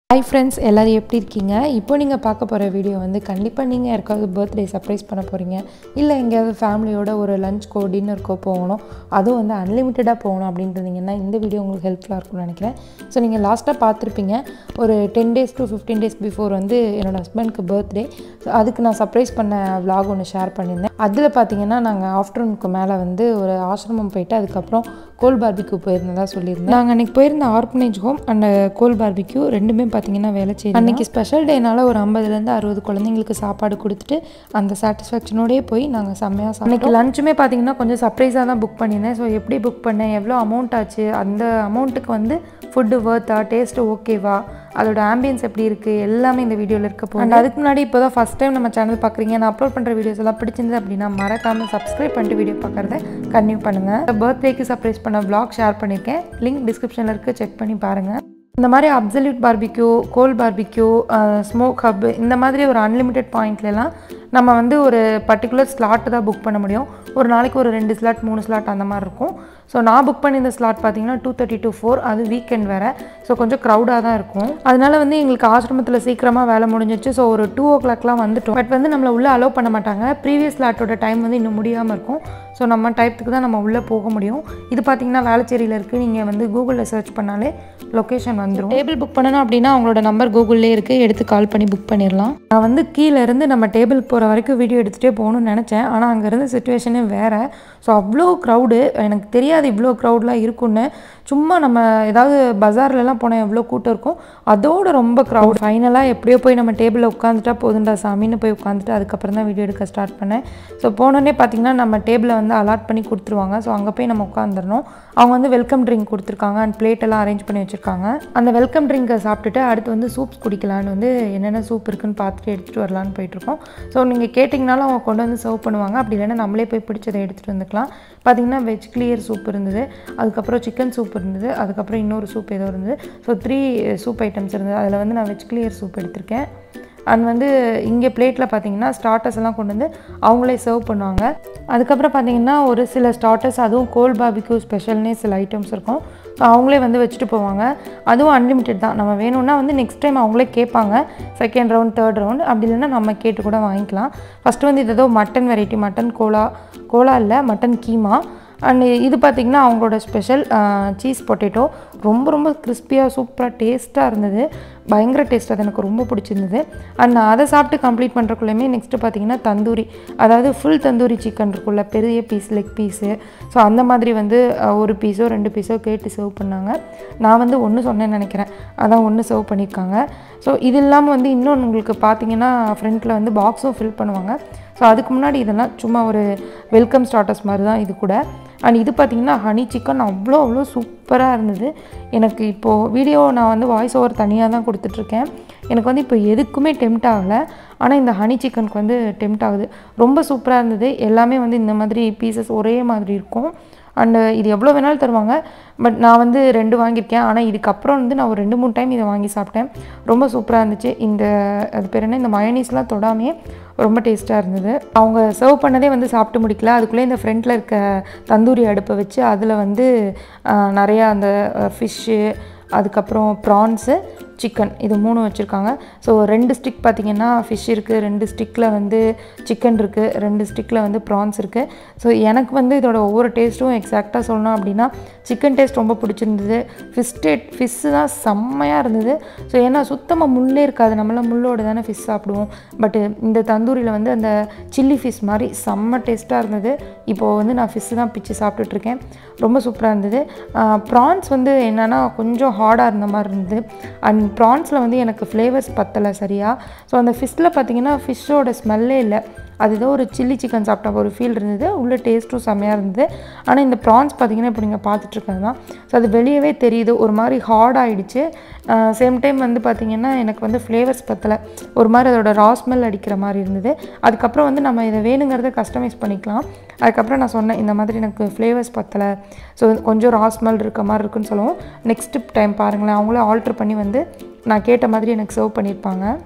hi friends எல்லோரும் எப்படி இருக்கீங்க இப்போ நீங்கள் பார்க்க போகிற வீடியோ வந்து கண்டிப்பாக நீங்கள் யாருக்காவது பர்த்டே சர்ப்ரைஸ் பண்ண போகிறீங்க இல்லை எங்கேயாவது ஃபேமிலியோட ஒரு லஞ்ச்க்கோ டின்னருக்கோ போகணும் அதுவும் வந்து அன்லிமிட்டடாக போகணும் அப்படின்ட்டு இருந்தீங்கன்னா இந்த வீடியோ உங்களுக்கு ஹெல்ப்ஃபுல்லாக இருக்கும்னு நினைக்கிறேன் ஸோ நீங்கள் லாஸ்ட்டாக பார்த்துருப்பீங்க ஒரு ten days to fifteen days before வந்து என்னோடய ஹஸ்பண்ட்க்கு பர்த்டே ஸோ அதுக்கு நான் சர்ப்ரைஸ் பண்ண vlog ஒன்று ஷேர் பண்ணியிருந்தேன் அதில் பார்த்தீங்கன்னா நாங்கள் ஆஃப்டர்நூனுக்கு மேலே வந்து ஒரு ஆசிரமம் போயிட்டு அதுக்கப்புறம் கோல் பார்பிக்யூ போயிருந்ததா சொல்லியிருந்தேன் நாங்கள் அன்றைக்கி போயிருந்த orphanage home and coal barbecue ரெண்டுமே பார்த்தீங்கன்னா வேலை செய்யும் அன்றைக்கி ஸ்பெஷல் டேனால ஒரு ஐம்பதுலேருந்து அறுபது குழந்தைங்களுக்கு சாப்பாடு கொடுத்துட்டு அந்த சாட்டிஸ்ஃபேக்ஷனோடயே போய் நாங்கள் செம்மையாக சாப்பிட்டோம் அன்றைக்கி லஞ்சுமே பார்த்தீங்கன்னா கொஞ்சம் சர்ப்ரைஸாக தான் புக் பண்ணியிருந்தேன் ஸோ எப்படி புக் பண்ணேன் எவ்வளோ அமௌண்ட் ஆச்சு அந்த அமௌண்ட்டுக்கு வந்து ஃபுட்டு ஒர்த்தா டேஸ்ட்டு ஓகேவா அதோட ஆம்பியன்ஸ் எப்படி இருக்குது எல்லாமே இந்த வீடியோவில் இருக்க போகுது அதுக்கு முன்னாடி இப்போ தான் ஃபஸ்ட் டைம் நம்ம சேனல் பார்க்குறீங்க நான் அப்லோட் பண்ணுற வீடியோஸ் எல்லாம் பிடிச்சிருந்தது அப்படின்னா மறக்காமல் சப்ஸ்கிரைப் பண்ணிட்டு வீடியோ பார்க்குறத கன்டினியூ பண்ணுங்கள் பர்த்டேக்கு சர்ப்ரைஸ் பண்ண vlog ஷேர் பண்ணியிருக்கேன் லிங்க் டிஸ்கிரிப்ஷனில் இருக்குது செக் பண்ணி பாருங்கள் இந்த மாதிரி absolute barbecue coal barbecue smoke hub இந்த மாதிரி ஒரு அன்லிமிட்டெட் பாயிண்ட்லலாம் நம்ம வந்து ஒரு பர்டிகுலர் ஸ்லாட்டு தான் புக் பண்ண முடியும் ஒரு நாளைக்கு ஒரு ரெண்டு ஸ்லாட் மூணு ஸ்லாட் அந்த மாதிரி இருக்கும் ஸோ நான் புக் பண்ணியிருந்த ஸ்லாட் பார்த்தீங்கன்னா டூ தேர்ட்டி டு ஃபோர் அது வீக்கெண்ட் வேறு ஸோ கொஞ்சம் க்ரௌடாக தான் இருக்கும் அதனால வந்து எங்களுக்கு ஆசிரமத்தில் சீக்கிரமாக வேலை முடிஞ்சிச்சு ஸோ ஒரு டூ ஓ கிளாக்லாம் வந்துட்டோம் பட் வந்து நம்மளை உள்ளே அலோவ் பண்ண மாட்டாங்க ப்ரீவியஸ் ஸ்லாட்டோட டைம் வந்து இன்னும் முடியாமல் இருக்கும் ஸோ நம்ம டைத்துக்கு தான் நம்ம உள்ளே போக முடியும் இது பார்த்தீங்கன்னா வேளச்சேரியில் இருக்குது நீங்கள் வந்து கூகுளில் சர்ச் பண்ணாலே லொக்கேஷன் வந்துடும் டேபிள் புக் பண்ணணும் அப்படின்னா அவங்களோட நம்பர் கூகுள்லேயே இருக்குது எடுத்து கால் பண்ணி புக் பண்ணிடலாம் நான் வந்து கீழே இருந்து நம்ம டேபிளுக்கு போகிற வரைக்கும் வீடியோ எடுத்துகிட்டே போகணும்னு நினச்சேன் ஆனால் அங்கே இருந்த சுச்சுவேஷனே வேறு ஸோ அவ்வளோ க்ரௌடு எனக்கு தெரியாது இவ்வளோ க்ரௌட்லாம் இருக்குன்னு சும்மா நம்ம ஏதாவது பஜார்லலாம் போனால் எவ்வளோ கூட்டம் இருக்கும் அதோட ரொம்ப க்ரௌட் ஃபைனலாக எப்படியோ போய் நம்ம டேபிளில் உட்காந்துட்டா போதுண்டா சாமின்னு போய் உட்காந்துட்டு அதுக்கப்புறம் தான் வீடியோ எடுக்க ஸ்டார்ட் பண்ணேன் ஸோ போனோடனே பார்த்தீங்கன்னா நம்ம டேபிளை வந்து அலாட் பண்ணி கொடுத்துருவாங்க ஸோ அங்கே போய் நம்ம உட்காந்துடணும் அவங்க வந்து வெல்கம் ட்ரிங்க் கொடுத்துருக்காங்க அண்ட் பிளேட் எல்லாம் அரேஞ்ச் பண்ணி வச்சுருக்காங்க அந்த வெல்கம் ட்ரிங்கை சாப்பிட்டுட்டு அடுத்து வந்து சூப்ஸ் குடிக்கலான்னு வந்து என்னென்ன சூப் இருக்குன்னு பார்த்துட்டு எடுத்துகிட்டு வரலான்னு போயிட்டுருக்கோம் ஸோ நீங்கள் கேட்டிங்கனாலும் அவங்க கொண்டு வந்து சர்வ் பண்ணுவாங்க அப்படி இல்லைன்னா நம்மளே போய் பிடிச்சதை எடுத்துகிட்டு வந்துக்கலாம் பார்த்தீங்கன்னா வெஜ் கிளியர் சூப் இருந்தது அதுக்கப்புறம் சிக்கன் சூப் இருந்தது அதுக்கப்புறம் இன்னொரு சூப் ஏதோ இருந்தது ஸோ த்ரீ சூப் ஐட்டம்ஸ் இருந்தது அதில் வந்து நான் வெஜ் கிளியர் சூப் எடுத்திருக்கேன் அண்ட் வந்து இங்கே பிளேட்டில் பார்த்தீங்கன்னா ஸ்டார்டர்ஸ் எல்லாம் கொண்டு வந்து அவங்களே சர்வ் பண்ணுவாங்க அதுக்கப்புறம் பார்த்தீங்கன்னா ஒரு சில ஸ்டார்டர்ஸ் அதுவும் கோல் பாபிக்யூ ஸ்பெஷல்னே சில ஐட்டம்ஸ் இருக்கும் ஸோ அவங்களே வந்து வச்சுட்டு போவாங்க அதுவும் அன்லிமிட்டெட் தான் நம்ம வேணும்னா வந்து நெக்ஸ்ட் டைம் அவங்களே கேட்பாங்க செகண்ட் ரவுண்ட் தேர்ட் ரவுண்ட் அப்படி இல்லைன்னா நம்ம கேட்டு கூட வாங்கிக்கலாம் ஃபஸ்ட்டு வந்து இது ஏதோ மட்டன் வெரைட்டி மட்டன் கோலா கோலா இல்லை மட்டன் கீமா அண்ட் இது பார்த்திங்கன்னா அவங்களோட ஸ்பெஷல் சீஸ் பொட்டேட்டோ ரொம்ப ரொம்ப கிறிஸ்பியாக சூப்பராக டேஸ்ட்டாக இருந்தது பயங்கர டேஸ்ட் அது எனக்கு ரொம்ப பிடிச்சிருந்தது அண்ட் நான் அதை சாப்பிட்டு கம்ப்ளீட் பண்ணுறக்குள்ளேயுமே நெக்ஸ்ட்டு பார்த்தீங்கன்னா தந்தூரி அதாவது ஃபுல் தந்தூரி சிக்கன் இருக்குல்ல பெரிய பீஸ் லெக் பீஸு ஸோ அந்த மாதிரி வந்து அஹ், ஒரு பீஸோ ரெண்டு பீஸோ கேட்டு சர்வ் பண்ணாங்க நான் வந்து ஒன்று சொன்னேன்னு நினைக்கிறேன் அதான் ஒன்று சர்வ் பண்ணியிருக்காங்க ஸோ இது இல்லாமல் வந்து இன்னொன்று உங்களுக்கு பார்த்தீங்கன்னா ஃப்ரண்ட்டில் வந்து பாக்ஸும் ஃபில் பண்ணுவாங்க ஸோ அதுக்கு முன்னாடி இதெல்லாம் சும்மா ஒரு வெல்கம் ஸ்டார்டர்ஸ் மாதிரி தான் இது கூட அண்ட் இது பார்த்தீங்கன்னா ஹனி சிக்கன் அவ்வளோ அவ்வளோ சூப்பராக இருந்தது எனக்கு இப்போது வீடியோ நான் வந்து வாய்ஸ் ஓவர் தனியாக தான் கொடுத்துட்ருக்கேன் எனக்கு வந்து இப்போ எதுக்குமே டெம்ட் ஆகலை ஆனால் இந்த ஹனி சிக்கனுக்கு வந்து டெம்ட் ஆகுது ரொம்ப சூப்பராக இருந்தது எல்லாமே வந்து இந்த மாதிரி பீசஸ் ஒரே மாதிரி இருக்கும் அண்டு இது எவ்வளோ வேணாலும் தருவாங்க பட் நான் வந்து ரெண்டு வாங்கியிருக்கேன் ஆனால் இதுக்கப்புறம் வந்து நான் ஒரு ரெண்டு மூணு டைம் இதை வாங்கி சாப்பிட்டேன் ரொம்ப சூப்பராக இருந்துச்சு இந்த அது பேர் என்ன இந்த மயனீஸ்லாம் தொடாமையே ரொம்ப டேஸ்ட்டாக இருந்தது அவங்க சர்வ் பண்ணதே வந்து சாப்பிட்டு முடிக்கல அதுக்குள்ளே இந்த ஃப்ரண்ட்டில் இருக்க தந்தூரி அடுப்பை வச்சு அதில் வந்து ஆஹ், நிறையா அந்த ஃபிஷ்ஷு அதுக்கப்புறம் ப்ரான்ஸு சிக்கன் இது மூணும் வச்சுருக்காங்க ஸோ ரெண்டு ஸ்டிக் பார்த்திங்கன்னா ஃபிஷ் இருக்குது ரெண்டு ஸ்டிக்கில் வந்து சிக்கன் இருக்குது ரெண்டு ஸ்டிக்கில் வந்து ப்ரான்ஸ் இருக்குது ஸோ எனக்கு வந்து இதோட ஒவ்வொரு டேஸ்ட்டும் எக்ஸாக்டாக சொல்லணும் அப்படின்னா சிக்கன் டேஸ்ட் ரொம்ப பிடிச்சிருந்தது ஃபிஷ் டேட் ஃபிஷ்ஷு தான் செம்மையாக இருந்தது ஸோ ஏன்னா சுத்தமாக முள்ளே இருக்காது நம்மளாம் முள்ளோடு தானே ஃபிஷ் சாப்பிடுவோம் பட்டு இந்த தந்தூரியில் வந்து அந்த சில்லி ஃபிஷ் மாதிரி செம்ம டேஸ்ட்டாக இருந்தது இப்போது வந்து நான் ஃபிஷ்ஷு தான் பிச்சு சாப்பிட்டுட்ருக்கேன் ரொம்ப சூப்பராக இருந்தது ப்ரான்ஸ் வந்து என்னென்னா கொஞ்சம் ஹார்டாக இருந்த மாதிரி இருந்தது அண்ட் ப்ரான்ஸில் வந்து எனக்கு ஃப்ளேவர்ஸ் பத்தலை சரியா ஸோ அந்த ஃபிஷ்ஷில் பார்த்தீங்கன்னா ஃபிஷ்ஷோட ஸ்மெல்லே இல்லை அது ஏதோ ஒரு சில்லி சிக்கன் சாப்பிட்ட ஒரு ஃபீல் இருந்தது உள்ள டேஸ்ட்டும் செம்மையாக இருந்தது ஆனால் இந்த ப்ரான்ஸ் பார்த்தீங்கன்னா இப்போ நீங்கள் பார்த்துட்ருக்கிறது தான் ஸோ அது வெளியவே தெரியுது ஒரு மாதிரி ஹார்ட் ஆகிடுச்சு சேம் டைம் வந்து பார்த்திங்கன்னா எனக்கு வந்து ஃப்ளேவர்ஸ் பத்தலை ஒரு மாதிரி அதோட ரா ஸ்மெல் அடிக்கிற மாதிரி இருந்தது அதுக்கப்புறம் வந்து நம்ம இதை வேணுங்கிறத கஸ்டமைஸ் பண்ணிக்கலாம் அதுக்கப்புறம் நான் சொன்னேன் இந்த மாதிரி எனக்கு ஃப்ளேவர்ஸ் பத்தலை ஸோ கொஞ்சம் ரா ஸ்மெல் இருக்க மாதிரி இருக்குன்னு சொல்லவும் நெக்ஸ்ட் டைம் பாருங்களேன் அவங்களே ஆல்ட்ரு பண்ணி வந்து நான் கேட்ட மாதிரி எனக்கு சர்வ் பண்ணியிருப்பாங்க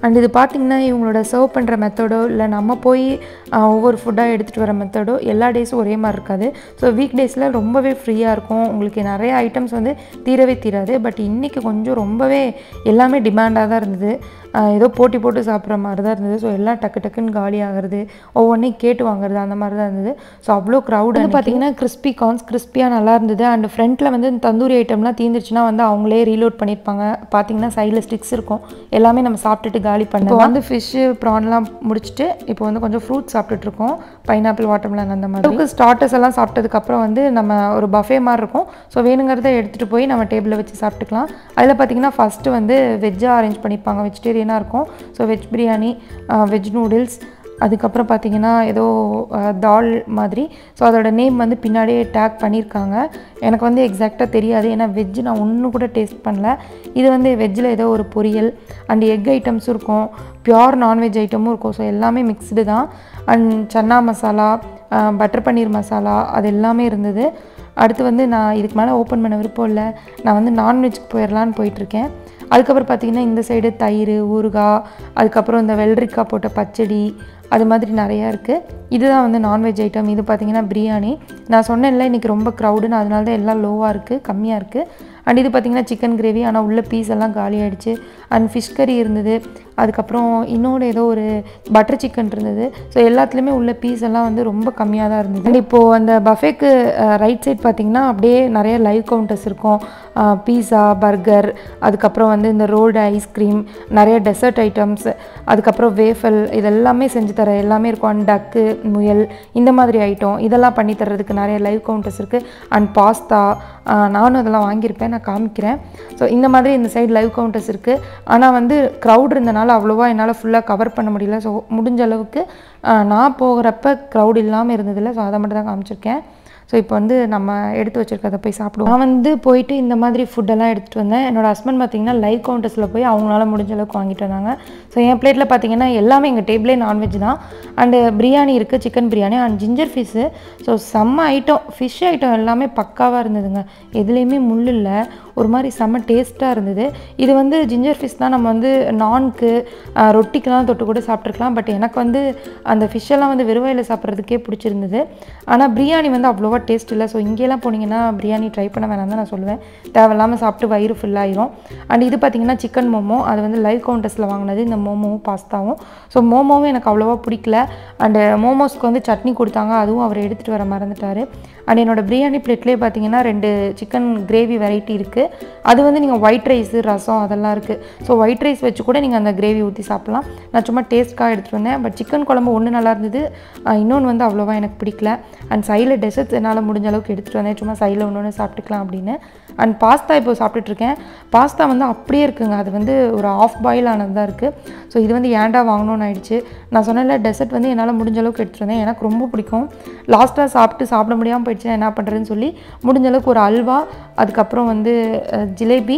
அண்ட் இது பார்த்திங்கன்னா இவங்களோட சர்வ் பண்ணுற மெத்தடோ இல்லை நம்ம போய் ஆஹ், ஒவ்வொரு ஃபுட்டாக எடுத்துகிட்டு வர மெத்தடோ எல்லா டேஸும் ஒரே மாதிரி இருக்காது ஸோ வீக் டேஸில் ரொம்பவே ஃப்ரீயாக இருக்கும் உங்களுக்கு நிறைய ஐட்டம்ஸ் வந்து தீரவே தீராது பட் இன்றைக்கி கொஞ்சம் ரொம்பவே எல்லாமே டிமாண்டாக தான் இருந்தது ஆஹ், ஏதோ போட்டி போட்டு சாப்பிட்ற மாதிரி தான் இருந்தது ஸோ எல்லாம் டக்கு டக்குன்னு காலி ஆகிறது ஒவ்வொன்றையும் கேட்டு வாங்குறது அந்த மாதிரி தான் இருந்தது ஸோ அவ்வளோ க்ரௌட் வந்து பார்த்தீங்கன்னா கிறிஸ்பி கார்ன்ஸ் கிறிஸ்பியாக நல்லா இருந்தது அண்ட் ஃப்ரண்ட்டில் வந்து இந்த தந்தூரி ஐட்டம்லாம் தீர்ந்துருச்சுன்னா வந்து அவங்களே ரீலோட் பண்ணியிருப்பாங்க பார்த்தீங்கன்னா சைடில் ஸ்டிக்ஸ் இருக்கும் எல்லாமே நம்ம சாப்பிட்டுட்டு காலி பண்ணோம் இப்போ வந்து ஃபிஷ்ஷு ப்ரான்லாம் முடிச்சுட்டு இப்போ வந்து கொஞ்சம் ஃப்ரூட் சாப்பிட்டுட்டு இருக்கோம் பைனாப்பிள் வாட்டர்மெலன் அந்த மாதிரி ஸ்டார்டர்ஸ் எல்லாம் சாப்பிட்டதுக்கப்புறம் வந்து நம்ம ஒரு பஃபே மாதிரி இருக்கும் ஸோ வேணுங்கிறத எடுத்துகிட்டு போய் நம்ம டேபிளில் வச்சு சாப்பிட்டுக்கலாம் அதில் பார்த்தீங்கன்னா ஃபஸ்ட்டு வந்து வெஜ்ஜாக அரேஞ்ச் பண்ணியிருப்பாங்க வெஜிடேரியனாக இருக்கும் so veg biryani veg noodles அதுக்கப்புறம் பார்த்தீங்கன்னா ஏதோ அஹ், தால் மாதிரி ஸோ அதோட நேம் வந்து பின்னாடியே டேக் பண்ணியிருக்காங்க எனக்கு வந்து எக்ஸாக்டாக தெரியாது ஏன்னா வெஜ் நான் ஒன்றும் கூட டேஸ்ட் பண்ணல இது வந்து வெஜ்ஜில் ஏதோ ஒரு பொரியல் அண்ட் எக் ஐட்டம்ஸும் இருக்கும் பியோர் நான்வெஜ் ஐட்டமும் இருக்கும் ஸோ எல்லாமே மிக்ஸ்டு தான் அண்ட் சன்னா மசாலா பட்டர் பன்னீர் மசாலா அது எல்லாமே இருந்தது அடுத்து வந்து நான் இதுக்கு மேலே ஓப்பன் பண்ண விருப்பம் இல்லை நான் வந்து நான்வெஜ்க்கு போயிடலான்னு போயிட்டுருக்கேன் அதுக்கப்புறம் பார்த்தீங்கன்னா இந்த சைடு தயிர் ஊறுகாய் அதுக்கப்புறம் இந்த வெள்ளரிக்காய் போட்ட பச்சடி அது மாதிரி நிறையா இருக்குது இதுதான் வந்து நான்வெஜ் ஐட்டம் இது பார்த்தீங்கன்னா பிரியாணி நான் சொன்னேன்ல இன்றைக்கி ரொம்ப க்ரௌடுன்னு அதனால தான் எல்லாம் லோவாக இருக்குது கம்மியாக இருக்குது அண்ட் இது பார்த்தீங்கன்னா சிக்கன் கிரேவி ஆனால் உள்ள பீஸ் எல்லாம் காலி ஆயிடுச்சு அண்ட் ஃபிஷ் கறி இருந்தது அதுக்கப்புறம் இன்னொன்று ஏதோ ஒரு பட்டர் சிக்கன் இருந்தது ஸோ எல்லாத்துலேயுமே உள்ள பீஸ் எல்லாம் வந்து ரொம்ப கம்மியாக தான் இருந்தது அண்ட் இப்போது அந்த பஃபேக்கு ரைட் சைட் பார்த்தீங்கன்னா அப்படியே நிறைய லைவ் கவுண்டர்ஸ் இருக்கும் பீஸா பர்கர் அதுக்கப்புறம் வந்து இந்த ரோல்டு ஐஸ்கிரீம் நிறைய டெசர்ட் ஐட்டம்ஸ் அதுக்கப்புறம் வேஃபல் இதெல்லாமே செஞ்சு தர எல்லாமே இருக்கும் அண்ட் டக்கு முயல் இந்த மாதிரி ஐட்டம் இதெல்லாம் பண்ணி தர்றதுக்கு நிறைய லைவ் கவுண்டர்ஸ் இருக்குது அண்ட் பாஸ்தா நானும் அதெல்லாம் வாங்கியிருப்பேன் நான் காமிக்கிறேன் ஸோ இந்த மாதிரி இந்த சைடு லைவ் கவுண்டர்ஸ் இருக்குது ஆனால் வந்து க்ரௌட் இருந்தனால அவ்வளோவா என்னால் ஃபுல்லாக கவர் பண்ண முடியல ஸோ முடிஞ்ச அளவுக்கு ஆஹ், நான் போகிறப்ப க்ரௌட் இல்லாமல் இருந்ததில்ல ஸோ அதை மட்டும் தான் காமிச்சிருக்கேன் ஸோ இப்போ வந்து நம்ம எடுத்து வச்சிருக்கதை போய் சாப்பிடுவோம் நான் வந்து போயிட்டு இந்த மாதிரி ஃபுட்டெல்லாம் எடுத்துகிட்டு வந்தேன் என்னோட ஹஸ்பண்ட் பார்த்தீங்கன்னா லைவ் கவுண்டர்ஸில் போய் அவங்களால முடிஞ்ச அளவுக்கு வாங்கிட்டு வந்தாங்க ஸோ என் பிளேட்டில் பார்த்தீங்கன்னா எல்லாமே எங்கள் டேபிளே நான்வெஜ் தான் அண்டு பிரியாணி இருக்குது chicken biryani and ginger fish so செம்ம ஐட்டம் ஃபிஷ் ஐட்டம் எல்லாமே பக்காவாக இருந்ததுங்க எதுலேயுமே முள் இல்லை ஒரு மாதிரி செம்ம டேஸ்ட்டாக இருந்தது இது வந்து ஜிஞ்சர் ஃபிஷ் தான் நம்ம வந்து நான்க்கு ரொட்டிக்கெலாம் தொட்டு கூட சாப்பிட்ருக்கலாம் பட் எனக்கு வந்து அந்த fish எல்லாம் வந்து வெறுவாயில் சாப்பிட்றதுக்கே பிடிச்சிருந்தது ஆனால் பிரியாணி வந்து அவ்வளோவா டேஸ்ட் இல்லை ஸோ இங்கேலாம் போனீங்கன்னா பிரியாணி ட்ரை பண்ண வேணாம் தான் நான் சொல்லுவேன் தேவையில்லாமல் சாப்பிட்டு வயிறு full ஆயிரும் அண்ட் இது பார்த்தீங்கன்னா சிக்கன் மோமோ அது வந்து லைவ் கவுண்டர்ஸில் வாங்கினது இந்த மோமோவும் பாஸ்தாவும் ஸோ மோமோவும் எனக்கு அவ்வளோவா பிடிக்கல அண்டு மோமோஸ்க்கு வந்து சட்னி கொடுத்தாங்க அதுவும் அவர் எடுத்துகிட்டு வர மறந்துட்டார் அண்ட் என்னோட பிரியாணி பிளேட்லேயே பார்த்தீங்கன்னா ரெண்டு சிக்கன் கிரேவி வெரைட்டி இருக்குது அது வந்து நீங்கள் ஒயிட் ரைஸு ரசம் அதெல்லாம் இருக்குது ஸோ ஒயிட் ரைஸ் வச்சு கூட நீங்கள் அந்த கிரேவி ஊற்றி சாப்பிட்லாம் நான் சும்மா டேஸ்ட்காக எடுத்துகிட்டு வந்தேன் பட் சிக்கன் குழம்பு ஒன்று நல்லா இருந்தது இன்னொன்று வந்து அவ்வளோவா எனக்கு பிடிக்கல அண்ட் சைடில் டெசர்ட்ஸ் என்னால் முடிஞ்ச அளவுக்கு எடுத்துகிட்டு வந்தேன் சும்மா சைடில் ஒன்று ஒன்று சாப்பிட்டுக்கலாம் அப்படின்னு அண்ட் பாஸ்தா இப்போ சாப்பிட்டுட்ருக்கேன் பாஸ்தா வந்து அப்படியே இருக்குங்க அது வந்து ஒரு ஆஃப் பாயில் ஆனது தான் இருக்குது ஸோ இது வந்து ஏன்டா வாங்கணும்னு ஆயிடுச்சு நான் சொன்னல டெசர்ட் வந்து என்னால் முடிஞ்ச அளவுக்கு எடுத்துகிட்டு வந்தேன் எனக்கு ரொம்ப பிடிக்கும் லாஸ்ட்டாக சாப்பிட்டு சாப்பிட முடியாமல் போயிடுச்சுன்னா என்ன பண்ணுறதுன்னு சொல்லி முடிஞ்ச அளவுக்கு ஒரு அல்வா அதுக்கப்புறம் வந்து அஹ், ஜிலேபி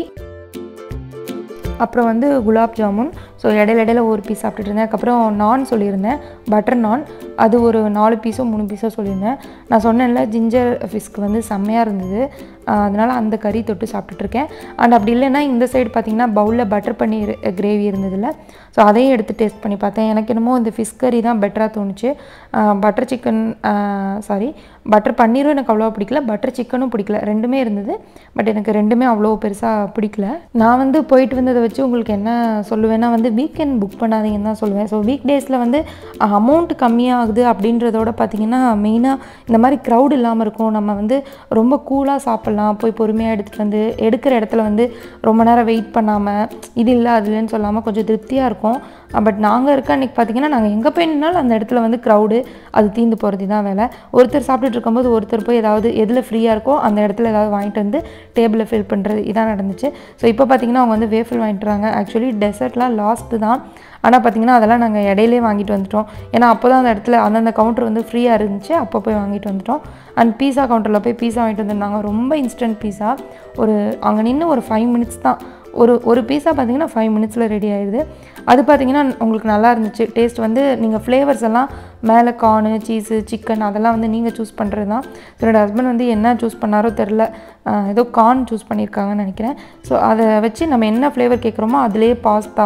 அப்புறம் வந்து குலாப் ஜாமுன் ஸோ இடையில இடையில ஒரு பீஸ் சாப்பிட்டுட்டு இருந்தேன் அதுக்கப்புறம் நான் சொல்லியிருந்தேன் பட்டர் நான் அது ஒரு நாலு பீஸோ மூணு பீஸோ சொல்லியிருந்தேன் நான் சொன்னேன்ல ஜிஞ்சர் ஃபிஷ்க்கு வந்து செம்மையாக இருந்தது ஆஹ் அதனால அந்த கறி தொட்டு சாப்பிட்டுட்ருக்கேன் அண்ட் அப்படி இல்லைன்னா இந்த சைடு பார்த்தீங்கன்னா பவுலில் பட்டர் பன்னீர் கிரேவி இருந்ததில்ல ஸோ அதையும் எடுத்து டேஸ்ட் பண்ணி பார்த்தேன் எனக்கு என்னமோ இந்த ஃபிஷ் கறி தான் பெட்டராக தோணுச்சு பட்டர் சிக்கன் சாரி பட்டர் பன்னீரும் எனக்கு அவ்வளோ பிடிக்கல பட்டர் சிக்கனும் பிடிக்கல ரெண்டுமே இருந்தது பட் எனக்கு ரெண்டுமே அவ்வளோ பெருசாக பிடிக்கல நான் வந்து போயிட்டு வந்ததை வச்சு உங்களுக்கு என்ன சொல்லுவேன்னா வந்து வீக்கெண்ட் புக் பண்ணாதீங்கன்னு தான் சொல்லுவேன் ஸோ வீக் டேஸில் வந்து அமௌண்ட் கம்மியாகுது அப்படின்றதோட பார்த்தீங்கன்னா மெயினாக இந்த மாதிரி க்ரௌட் இல்லாமல் இருக்கும் நம்ம வந்து ரொம்ப கூலாக சாப்பிட்லாம் போய் பொறுமையாக எடுத்துகிட்டு வந்து எடுக்கிற இடத்துல வந்து ரொம்ப நேரம் வெயிட் பண்ணாமல் இது இல்லை அது இல்லைன்னு சொல்லாமல் கொஞ்சம் திருப்தியாக இருக்கும் பட் நாங்கள் இருக்க அன்றைக்கி பார்த்தீங்கன்னா நாங்கள் எங்கே போய் நின்னாலும் அந்த இடத்துல வந்து க்ரௌடு அது தீந்து போகிறது தான் வேலை ஒருத்தர் சாப்பிட்டுட்டு இருக்கும்போது ஒருத்தர் போய் ஏதாவது எதில் ஃப்ரீயாக இருக்கோ அந்த இடத்துல ஏதாவது வாங்கிட்டு வந்து டேபிளில் ஃபில் பண்ணுறது இதான் நடந்துச்சு ஸோ இப்போ பார்த்தீங்கன்னா அவங்க வந்து வேஃபில் வாங்கிட்டு வராங்க ஆக்சுவலி டெசர்ட்லாம் லாஸ்ட்டு தான் ஆனால் பார்த்தீங்கன்னா அதெல்லாம் நாங்கள் இடையிலே வாங்கிட்டு வந்துட்டோம் ஏன்னா அப்போ தான் அந்த இடத்துல அந்தந்த கவுண்டர் வந்து ஃப்ரீயாக இருந்துச்சு அப்போ போய் வாங்கிட்டு வந்துட்டோம் அண்ட் பீஸா கவுண்டரில் போய் பீஸா வாங்கிட்டு வந்திருந்தாங்க ரொம்ப இன்ஸ்டன்ட் பீஸா ஒரு அங்கே நின்று ஒரு ஃபைவ் மினிட்ஸ் தான் ஒரு ஒரு பீஸா பார்த்தீங்கன்னா ஃபைவ் மினிட்ஸில் ரெடி ஆயிடுது அது பார்த்தீங்கன்னா உங்களுக்கு நல்லா இருந்துச்சு டேஸ்ட் வந்து நீங்கள் ஃப்ளேவர்ஸ் எல்லாம் மேலே கார்னு சீஸு சிக்கன் அதெல்லாம் வந்து நீங்கள் சூஸ் பண்ணுறது தான் என்னோட ஹஸ்பண்ட் வந்து என்ன சூஸ் பண்ணாரோ தெரில ஆஹ் ஏதோ கார்ன் சூஸ் பண்ணியிருக்காங்கன்னு நினைக்கிறேன் ஸோ அதை வச்சு நம்ம என்ன ஃப்ளேவர் கேட்குறோமோ அதிலே பாஸ்தா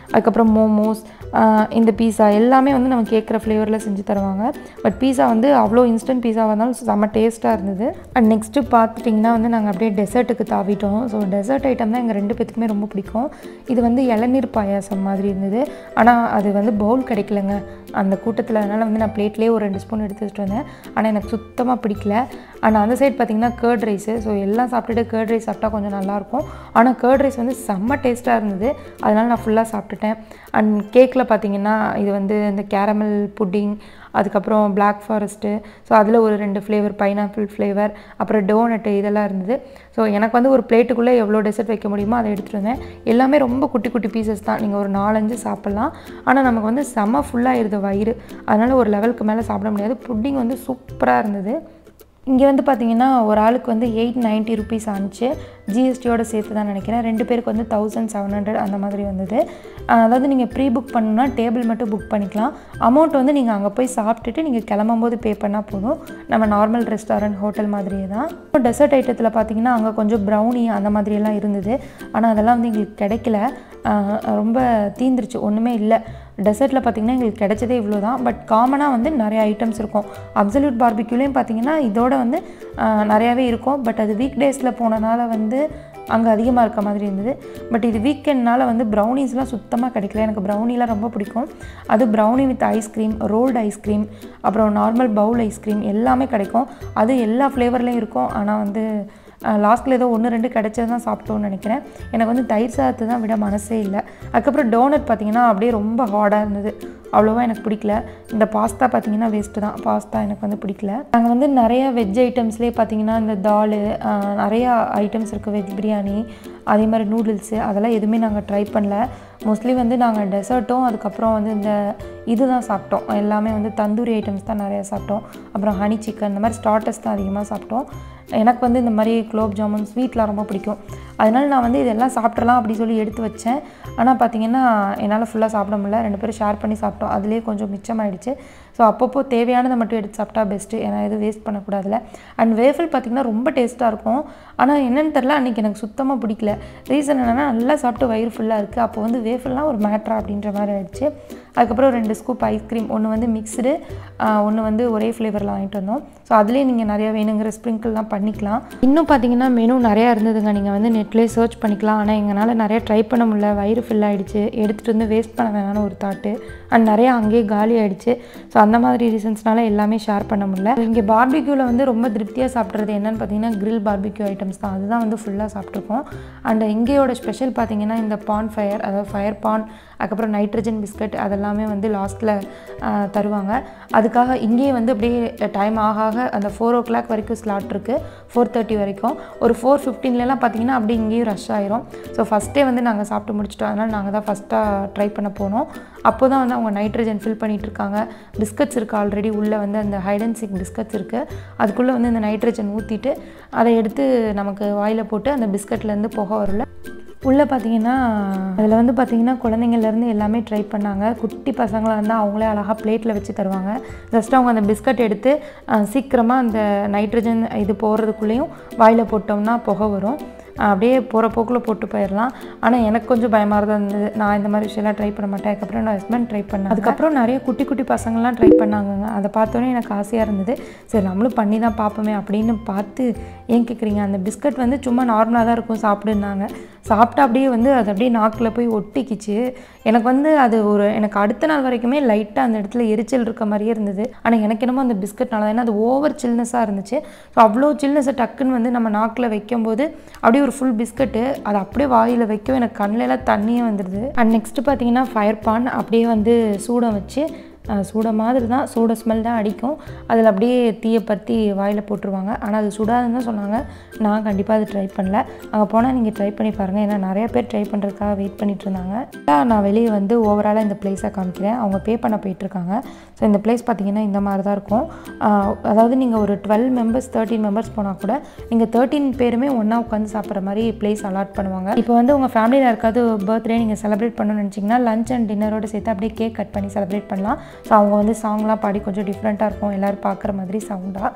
அதுக்கப்புறம் மோமோஸ் இந்த பீஸா எல்லாமே வந்து நம்ம கேட்குற ஃப்ளேவரில் செஞ்சு தருவாங்க பட் பீஸா வந்து அவ்வளோ இன்ஸ்டன்ட் பீஸாவாக இருந்தாலும் செம்ம டேஸ்ட்டாக இருந்தது அண்ட் நெக்ஸ்ட்டு பார்த்துட்டிங்கன்னா வந்து நாங்கள் அப்படியே டெசர்ட்டுக்கு தாவிட்டோம் ஸோ டெசர்ட் ஐட்டம் தான் எங்கள் ரெண்டு பேத்துக்குமே ரொம்ப பிடிக்கும் இது வந்து இளநீர் பாயாசம் மாதிரி இருந்தது ஆனால் அது வந்து பவுல் கிடைக்கலங்க அந்த கூட்டத்தில் அதனால் வந்து நான் பிளேட்லேயே ஒரு ரெண்டு ஸ்பூன் எடுத்து வச்சுட்டு வந்தேன் ஆனால் எனக்கு சுத்தமாக பிடிக்கல அண்ட் அந்த சைடு பார்த்திங்கன்னா கேர்ட் ரைஸு ஸோ எல்லாம் சாப்பிட்டுட்டு கேர்ட் ரைஸ் சாப்பிட்டா கொஞ்சம் நல்லாயிருக்கும் ஆனால் கேர்ட் ரைஸ் வந்து செம்ம டேஸ்ட்டாக இருந்தது அதனால் நான் ஃபுல்லாக சாப்பிட்டுட்டேன் அண்ட் கேக்கில் பார்த்தீங்கன்னா இது வந்து இந்த கேரமல் புட்டிங் அதுக்கப்புறம் பிளாக் ஃபாரஸ்ட்டு ஸோ அதில் ஒரு ரெண்டு ஃப்ளேவர் பைனாப்பிள் ஃப்ளேவர் அப்புறம் டோனட்டு இதெல்லாம் இருந்தது ஸோ எனக்கு வந்து ஒரு பிளேட்டுக்குள்ளே எவ்வளோ டெசர்ட் வைக்க முடியுமோ அதை எடுத்துகிட்டு வந்தேன் எல்லாமே ரொம்ப குட்டி குட்டி பீசஸ் தான் நீங்கள் ஒரு நாலஞ்சு சாப்பிட்லாம் ஆனால் நமக்கு வந்து செம்ம ஃபுல்லாகிடுது வயிறு அதனால் ஒரு லெவலுக்கு மேலே சாப்பிட முடியாது புட்டிங் வந்து சூப்பராக இருந்தது இங்கே வந்து பார்த்தீங்கன்னா ஒரு ஆளுக்கு வந்து எயிட் நைன்ட்டி ருபீஸ் ஆனிச்சு ஜிஎஸ்டியோட சேர்த்து தான் நினைக்கிறேன் ரெண்டு பேருக்கு வந்து தௌசண்ட் செவன் ஹண்ட்ரட் அந்த மாதிரி வந்தது ஆஹ் அதாவது நீங்கள் ப்ரீ புக் பண்ணணும்னா டேபிள் மட்டும் புக் பண்ணிக்கலாம் அமௌண்ட் வந்து நீங்கள் அங்கே போய் சாப்பிட்டுட்டு நீங்கள் கிளம்பும்போது பே பண்ணால் போதும் நம்ம நார்மல் ரெஸ்டாரண்ட் ஹோட்டல் மாதிரியே தான் டெசர்ட் ஐட்டத்தில் பார்த்தீங்கன்னா அங்கே கொஞ்சம் ப்ரௌனி அந்த மாதிரியெல்லாம் இருந்தது ஆனால் அதெல்லாம் வந்து எங்களுக்கு கிடைக்கல ஆஹ் ரொம்ப தீந்துருச்சு ஒன்றுமே இல்லை டெசர்ட்டில் பார்த்தீங்கன்னா எங்களுக்கு கிடைச்சதே இவ்வளோ தான் பட் காமனாக வந்து நிறைய ஐட்டம்ஸ் இருக்கும் அப்சல்யூட் பார்பிக்யூலையும் பார்த்தீங்கன்னா இதோட வந்து ஆஹ் நிறையாவே இருக்கும் பட் அது வீக் டேஸில் போனனால வந்து அங்கே அதிகமாக இருக்க மாதிரி இருந்தது பட் இது வீக்கெண்ட்னால வந்து ப்ரௌனிஸ்லாம் சுத்தமாக கிடைக்கல எனக்கு ப்ரௌனிலாம் ரொம்ப பிடிக்கும் அது brownie with ice cream rolled ice cream அப்புறம் நார்மல் பவுல் ஐஸ்கிரீம் எல்லாமே கிடைக்கும் அது எல்லா ஃப்ளேவர்லேயும் இருக்கும் ஆனால் வந்து லாஸ்ட்டில் ஏதோ ஒன்று ரெண்டு கிடைச்சது தான் சாப்பிட்டோன்னு நினைக்கிறேன் எனக்கு வந்து தயிர் சாதத்தை தான் விட மனசே இல்லை அதுக்கப்புறம் டோனட் பார்த்தீங்கன்னா அப்படியே ரொம்ப ஹார்டாக இருந்தது அவ்வளோவா எனக்கு பிடிக்கல இந்த பாஸ்தா பார்த்தீங்கன்னா வேஸ்ட்டு தான் பாஸ்தா எனக்கு வந்து பிடிக்கல நாங்கள் வந்து நிறைய வெஜ் ஐட்டம்ஸ்லேயே பார்த்தீங்கன்னா இந்த தால் நிறையா ஐட்டம்ஸ் இருக்குது வெஜ் பிரியாணி அதே மாதிரி நூடுல்ஸு அதெல்லாம் எதுவுமே நாங்கள் ட்ரை பண்ணல மோஸ்ட்லி வந்து நாங்கள் டெசர்ட்டும் அதுக்கப்புறம் வந்து இந்த இது தான் சாப்பிட்டோம் எல்லாமே வந்து தந்தூரி ஐட்டம்ஸ் தான் நிறையா சாப்பிட்டோம் அப்புறம் ஹனி சிக்கன் இந்த மாதிரி ஸ்டார்டர்ஸ் தான் அதிகமாக சாப்பிட்டோம் எனக்கு வந்து இந்த மாதிரி குலோப் ஜாமுன் ஸ்வீட்லாம் ரொம்ப பிடிக்கும் அதனால நான் வந்து இதெல்லாம் சாப்பிட்றலாம் அப்படி சொல்லி எடுத்து வச்சேன் ஆனால் பார்த்தீங்கன்னா என்னால் ஃபுல்லாக சாப்பிட முடியல ரெண்டு பேரும் ஷேர் பண்ணி சாப்பிட்டோம் அதுலேயே கொஞ்சம் மிச்சமாயிடுச்சு ஸோ அப்பப்போ தேவையானதை மட்டும் எடுத்து சாப்பிட்டா பெஸ்ட்டு ஏன்னா எதுவும் வேஸ்ட் பண்ணக்கூடாதுல அண்ட் வேஃபில் பார்த்திங்கன்னா ரொம்ப டேஸ்ட்டாக இருக்கும் ஆனால் என்னென்னு தெரில அன்றைக்கி எனக்கு சுத்தமாக பிடிக்கல ரீசன் என்னென்னா நல்லா சாப்பிட்டு வயிறு ஃபுல்லாக இருக்குது அப்போ வந்து வேஃபில்லாம் ஒரு மேட்ரா அப்படின்ற மாதிரி ஆயிடுச்சு அதுக்கப்புறம் ரெண்டு ஸ்கூப் ஐஸ்கிரீம் ஒன்று வந்து மிக்ஸ்டு ஒன்று வந்து ஒரே ஃப்ளேவரில் வாங்கிட்டு வந்தோம் ஸோ அதுலேயே நீங்கள் நிறையா வேணுங்கிற ஸ்ப்ரிங்கிள்லாம் பண்ணிக்கலாம் இன்னும் பார்த்தீங்கன்னா மெனு நிறையா இருந்ததுங்க நீங்கள் வந்து நெட்லேயே சர்ச் பண்ணிக்கலாம் ஆனால் எங்களால் நிறைய ட்ரை பண்ண முடியல வயிறு ஃபில் ஆகிடுச்சு எடுத்துகிட்டு வந்து வேஸ்ட் பண்ண வேணாம்னு ஒரு தாட்டு அண்ட் நிறையா அங்கேயே காலி ஆகிடுச்சு ஸோ அந்த மாதிரி ரீசன்ஸ்னால எல்லாமே ஷேர் பண்ண முடியல இங்கே பார்பிக்யூவில் வந்து ரொம்ப திருப்தியாக சாப்பிட்றது என்னென்னு பார்த்தீங்கன்னா grill barbecue ஐட்டம்ஸ் தான் அதுதான் வந்து ஃபுல்லாக சாப்பிட்ருக்கோம் அண்ட் இங்கேயோட ஸ்பெஷல் பார்த்தீங்கன்னா இந்த பான் ஃபயர் அதாவது ஃபயர் பான் அதுக்கப்புறம் நைட்ரஜன் பிஸ்கட் அதெல்லாமே வந்து லாஸ்ட்டில் தருவாங்க அதுக்காக இங்கேயே வந்து அப்படியே டைம் ஆக ஆக அந்த ஃபோர் ஓ கிளாக் வரைக்கும் ஸ்லாட் இருக்குது ஃபோர் தேர்ட்டி வரைக்கும் ஒரு ஃபோர் ஃபிஃப்டீன்லலாம் பார்த்தீங்கன்னா அப்படியே இங்கேயும் ரஷ் ஆயிரும் ஸோ ஃபஸ்ட்டே வந்து நாங்கள் சாப்பிட்டு முடிச்சிட்டோம் அதனால் நாங்கள் தான் ஃபஸ்ட்டாக ட்ரை பண்ண போனோம் அப்போ தான் வந்து அவங்க நைட்ரஜன் ஃபில் பண்ணிட்டு இருக்காங்க பிஸ்கட்ஸ் இருக்குது ஆல்ரெடி உள்ளே வந்து அந்த ஹைட் அண்ட் சிக் பிஸ்கட்ஸ் இருக்குது அதுக்குள்ளே வந்து இந்த நைட்ரஜன் ஊற்றிட்டு அதை எடுத்து நமக்கு வாயில் போட்டு அந்த பிஸ்கட்லேருந்து புகை வரல உள்ளே பார்த்தீங்கன்னா அதில் வந்து பார்த்தீங்கன்னா குழந்தைங்கள்லேருந்து எல்லாமே ட்ரை பண்ணாங்க குட்டி பசங்களாக இருந்தால் அவங்களே அழகாக பிளேட்டில் வச்சு தருவாங்க ஜஸ்ட் அவங்க அந்த பிஸ்கட் எடுத்து சீக்கிரமாக அந்த நைட்ரஜன் இது போடுறதுக்குள்ளேயும் வாயில் போட்டோம்னா புகை வரும் அப்படியே போகிற போக்கில் போட்டு போயிடலாம் ஆனால் எனக்கு கொஞ்சம் பயமாக தான் இருந்தது நான் இந்த மாதிரி விஷயம்லாம் ட்ரை பண்ண மாட்டேன் அதுக்கப்புறம் நான் ஹஸ்பண்ட் ட்ரை பண்ணேன் அதுக்கப்புறம் நிறைய குட்டி குட்டி பசங்கள்லாம் ட்ரை பண்ணாங்கங்க அதை பார்த்தோன்னே எனக்கு ஆசையாக இருந்தது சரி நம்மளும் பண்ணி தான் பார்ப்போமே அப்படின்னு பார்த்து ஏன் கேட்குறீங்க அந்த பிஸ்கட் வந்து சும்மா நார்மலாக தான் இருக்கும் சாப்பிடுனாங்க சாப்பிட்டா அப்படியே வந்து அது அப்படியே நாக்கில் போய் ஒட்டிக்கிச்சு எனக்கு வந்து அது ஒரு எனக்கு அடுத்த நாள் வரைக்குமே லைட்டாக அந்த இடத்துல எரிச்சல் இருக்க மாதிரியே இருந்தது ஆனால் எனக்கு என்னமோ அந்த பிஸ்கட்னால ஏன்னா அது ஓவர் சில்னஸாக இருந்துச்சு ஸோ அவ்வளோ சில்னஸை டக்குன்னு வந்து நம்ம நாக்கில் வைக்கும்போது அப்படியே ஒரு ஃபுல் பிஸ்கட்டு அதை அப்படியே வாயில் வைக்கவும் எனக்கு கண்ணுல எல்லாம் தண்ணியே வந்துடுது அண்ட் நெக்ஸ்ட்டு பார்த்தீங்கன்னா ஃபயர் பான் அப்படியே வந்து சூடம் வச்சு அஹ், சூட மாதிரி தான் சூட ஸ்மெல் தான் அடிக்கும் அதில் அப்படியே தீயை பற்றி வாயில் போட்டுருவாங்க ஆனால் அது சுடாதுன்னு தான் சொன்னாங்க நான் கண்டிப்பாக அது ட்ரை பண்ணல அங்கே போனால் நீங்கள் ட்ரை பண்ணி பாருங்கள் ஏன்னா நிறைய பேர் ட்ரை பண்ணுறதுக்காக வெயிட் பண்ணிட்டு இருந்தாங்க நான் வெளியே வந்து ஓவராலாக இந்த பிளேஸை காமிக்கிறேன் அவங்க பே பண்ண போயிட்டுருக்காங்க ஸோ இந்த பிளேஸ் பார்த்தீங்கன்னா இந்த மாதிரி தான் இருக்கும் ஆஹ் அதாவது நீங்கள் ஒரு டுவெல் மெம்பர்ஸ் தேர்ட்டின் மெம்பர்ஸ் போனால் கூட நீங்கள் தேர்ட்டின் பேருமே ஒன்றா உட்காந்து சாப்பிட்ற மாதிரி பிளேஸ் அலாட் பண்ணுவாங்க இப்போ வந்து உங்கள் ஃபேமிலியில் யாருக்காவது பர்த்டே நீங்கள் செலிப்ரேட் பண்ணணும்னு நினச்சிங்கன்னா லஞ்ச் அண்ட் டின்னரோட சேர்த்து அப்படியே கேக் கட் பண்ணி செலிப்ரேட் பண்ணலாம் ஸோ அவங்க வந்து சாங்லாம் பாடி கொஞ்சம் டிஃப்ரெண்ட்டாக இருக்கும் எல்லோரும் பார்க்குற மாதிரி சவுண்டாக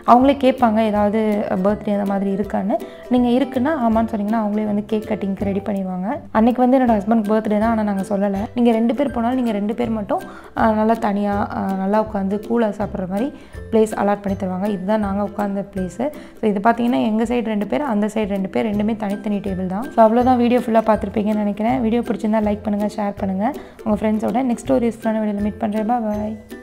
அவங்களே கேட்பாங்க ஏதாவது பர்த்டே அந்த மாதிரி இருக்கான்னு நீங்கள் இருக்குன்னா ஆமான்னு சொன்னீங்கன்னா அவங்களே வந்து கேக் கட்டிங்க்கு ரெடி பண்ணிடுவாங்க அன்னைக்கு வந்து என்னோட ஹஸ்பண்ட் பர்த்டே தான் ஆனால் நாங்கள் சொல்லலை நீங்கள் ரெண்டு பேர் போனாலும் நீங்கள் ரெண்டு பேர் மட்டும் ஆஹ், நல்லா தனியாக நல்லா உட்காந்து கூலாக சாப்பிட்ற மாதிரி பிளேஸ் அலாட் பண்ணி தருவாங்க இதுதான் நாங்கள் உட்காந்த பிளேஸு ஸோ இது பார்த்தீங்கன்னா எங்கள் சைடு ரெண்டு பேர் அந்த சைடு ரெண்டு பேர் ரெண்டுமே தனித்தனி டேபிள் தான் ஸோ அவ்வளோதான் வீடியோ ஃபுல்லாக பார்த்துருப்பீங்கன்னு நினைக்கிறேன் வீடியோ பிடிச்சிருந்தா லைக் பண்ணுங்கள் ஷேர் பண்ணுங்கள் உங்கள் ஃப்ரெண்ட்ஸோட நெக்ஸ்ட் ஒரு யூஸ்ஃபுல்லான வீடியோவில் மீட் பண்ணுறேன் பாய்